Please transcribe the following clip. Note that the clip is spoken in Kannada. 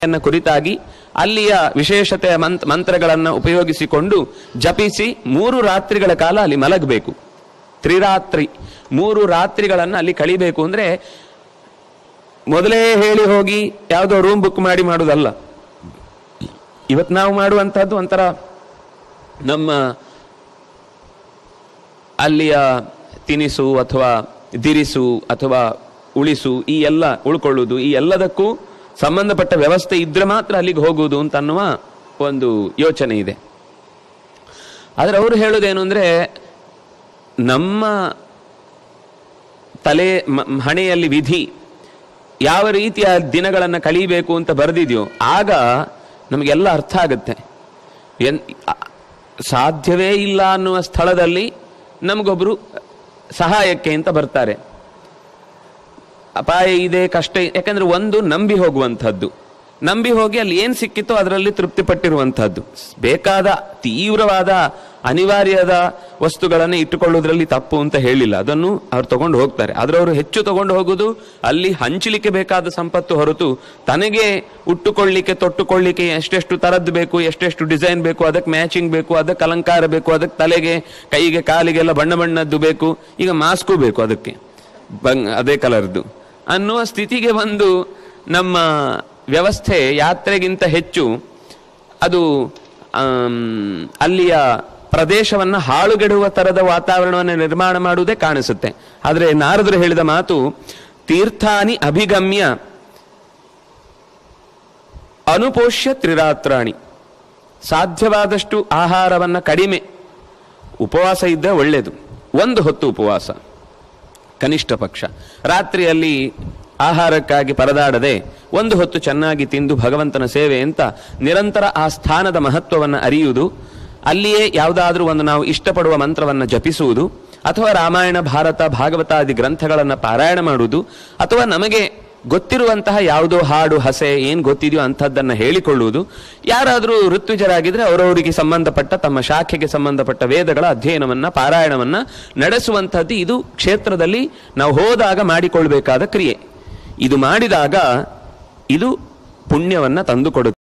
ನ್ನ ಕುರಿತಾಗಿ ಅಲ್ಲಿಯ ವಿಶೇಷತೆಯ ಮಂತ್ ಮಂತ್ರಗಳನ್ನು ಉಪಯೋಗಿಸಿಕೊಂಡು ಜಪಿಸಿ ಮೂರು ರಾತ್ರಿಗಳ ಕಾಲ ಅಲ್ಲಿ ಮಲಗಬೇಕು ತ್ರಿರಾತ್ರಿ ಮೂರು ರಾತ್ರಿಗಳನ್ನು ಅಲ್ಲಿ ಕಳಿಬೇಕು ಅಂದ್ರೆ ಮೊದಲೇ ಹೇಳಿ ಹೋಗಿ ಯಾವುದೋ ರೂಮ್ ಬುಕ್ ಮಾಡಿ ಮಾಡುವುದಲ್ಲ ಇವತ್ತು ನಾವು ಮಾಡುವಂತಹದ್ದು ಒಂಥರ ನಮ್ಮ ಅಲ್ಲಿಯ ತಿನಿಸು ಅಥವಾ ದಿರಿಸು ಅಥವಾ ಉಳಿಸು ಈ ಎಲ್ಲ ಉಳ್ಕೊಳ್ಳುವುದು ಈ ಎಲ್ಲದಕ್ಕೂ ಸಂಬಂಧಪಟ್ಟ ವ್ಯವಸ್ಥೆ ಇದ್ರೆ ಮಾತ್ರ ಅಲ್ಲಿಗೆ ಹೋಗುವುದು ಅಂತ ಅನ್ನುವ ಒಂದು ಯೋಚನೆ ಇದೆ ಆದರೆ ಅವರು ಹೇಳೋದೇನು ಅಂದ್ರೆ ನಮ್ಮ ತಲೆ ಮ- ಹಣೆಯಲ್ಲಿ ವಿಧಿ ಯಾವ ರೀತಿಯ ದಿನಗಳನ್ನು ಕಳೀಬೇಕು ಅಂತ ಬರೆದಿದೆಯೋ ಆಗ ನಮಗೆಲ್ಲ ಅರ್ಥ ಆಗುತ್ತೆ ಎನ್ ಅ- ಸಾಧ್ಯವೇ ಇಲ್ಲ ಅನ್ನುವ ಸ್ಥಳದಲ್ಲಿ ನಮಗೊಬ್ರು ಸಹಾಯಕ್ಕೆ ಅಂತ ಬರ್ತಾರೆ ಅಪಾಯ ಇದೆ ಕಷ್ಟ ಇ- ಯಾಕಂದ್ರೆ ಒಂದು ನಂಬಿ ಹೋಗುವಂಥದ್ದು ನಂಬಿ ಹೋಗಿ ಅಲ್ಲಿ ಏನ್ ಸಿಕ್ಕಿತ್ತೋ ಅದರಲ್ಲಿ ತೃಪ್ತಿ ಪಟ್ಟಿರುವಂತಹದ್ದು ಬೇಕಾದ ತೀವ್ರವಾದ ಅನಿವಾರ್ಯದ ವಸ್ತುಗಳನ್ನು ಇಟ್ಟುಕೊಳ್ಳುವುದರಲ್ಲಿ ತಪ್ಪು ಅಂತ ಹೇಳಿಲ್ಲ ಅದನ್ನು ಅವ್ರು ತಗೊಂಡು ಹೋಗ್ತಾರೆ ಆದ್ರೆ ಅವರು ಹೆಚ್ಚು ತಗೊಂಡು ಹೋಗುದು ಅಲ್ಲಿ ಹಂಚಲಿಕ್ಕೆ ಬೇಕಾದ ಸಂಪತ್ತು ಹೊರತು ತನಗೆ ಉಟ್ಟುಕೊಳ್ಳಿಕ್ಕೆ ತೊಟ್ಟುಕೊಳ್ಳಿಕ್ಕೆ ಎಷ್ಟೆಷ್ಟು ತರದ್ದು ಬೇಕು ಎಷ್ಟೆಷ್ಟು ಡಿಸೈನ್ ಬೇಕು ಅದಕ್ಕೆ ಮ್ಯಾಚಿಂಗ್ ಬೇಕು ಅದಕ್ಕೆ ಅಲಂಕಾರ ಬೇಕು ಅದಕ್ಕೆ ತಲೆಗೆ ಕೈಗೆ ಕಾಲಿಗೆಲ್ಲ ಬಣ್ಣ ಬಣ್ಣದ್ದು ಬೇಕು ಈಗ ಮಾಸ್ಕು ಬೇಕು ಅದಕ್ಕೆ ಬಂಗ್ ಅದೇ ಕಲರ್ದು ಅನ್ನುವ ಸ್ಥಿತಿಗೆ ಒಂದು ನಮ್ಮ ವ್ಯವಸ್ಥೆ ಯಾತ್ರೆಗಿಂತ ಹೆಚ್ಚು ಅದು ಆಮ್, ಅಲ್ಲಿಯ ಪ್ರದೇಶವನ್ನ ಹಾಳುಗೆಡುವ ತರದ ವಾತಾವರಣವನ್ನು ನಿರ್ಮಾಣ ಮಾಡುವುದೇ ಕಾಣಿಸುತ್ತೆ ಆದರೆ ನಾರದರು ಹೇಳಿದ ಮಾತು ತೀರ್ಥಾನಿ ಅಭಿಗಮ್ಯ ಅನುಪೋಷ್ಯ ತ್ರಿರಾತ್ರಾಣಿ ಸಾಧ್ಯವಾದಷ್ಟು ಆಹಾರವನ್ನ ಕಡಿಮೆ ಉಪವಾಸ ಇದ್ದರೆ ಒಳ್ಳೆಯದು ಒಂದು ಹೊತ್ತು ಉಪವಾಸ ಕನಿಷ್ಠ ಪಕ್ಷ ರಾತ್ರಿಯಲ್ಲಿ ಆಹಾರಕ್ಕಾಗಿ ಪರದಾಡದೆ ಒಂದು ಹೊತ್ತು ಚೆನ್ನಾಗಿ ತಿಂದು ಭಗವಂತನ ಸೇವೆ ಅಂತ ನಿರಂತರ ಆ ಸ್ಥಾನದ ಮಹತ್ವವನ್ನು ಅರಿಯುವುದು ಅಲ್ಲಿಯೇ ಯಾವುದಾದ್ರೂ ಒಂದು ನಾವು ಇಷ್ಟಪಡುವ ಮಂತ್ರವನ್ನು ಜಪಿಸುವುದು ಅಥವಾ ರಾಮಾಯಣ ಭಾರತ ಭಾಗವತಾದಿ ಗ್ರಂಥಗಳನ್ನು ಪಾರಾಯಣ ಮಾಡುವುದು ಅಥವಾ ನಮಗೆ ಗೊತ್ತಿರುವಂತಹ ಯಾವುದೋ ಹಾಡು ಹಸೆ ಏನ್ ಗೊತ್ತಿದೆಯೋ ಅಂಥದ್ದನ್ನ ಹೇಳಿಕೊಳ್ಳುವುದು ಯಾರಾದರೂ ಋತ್ವಿಜರಾಗಿದ್ರೆ ಅವರವರಿಗೆ ಸಂಬಂಧಪಟ್ಟ ತಮ್ಮ ಶಾಖೆಗೆ ಸಂಬಂಧಪಟ್ಟ ವೇದಗಳ ಅಧ್ಯಯನವನ್ನ ಪಾರಾಯಣವನ್ನ ನಡೆಸುವಂಥದ್ದು ಇದು ಕ್ಷೇತ್ರದಲ್ಲಿ ನಾವು ಹೋದಾಗ ಮಾಡಿಕೊಳ್ಬೇಕಾದ ಕ್ರಿಯೆ ಇದು ಮಾಡಿದಾಗ ಇದು ಪುಣ್ಯವನ್ನ ತಂದುಕೊಡುತ್ತೆ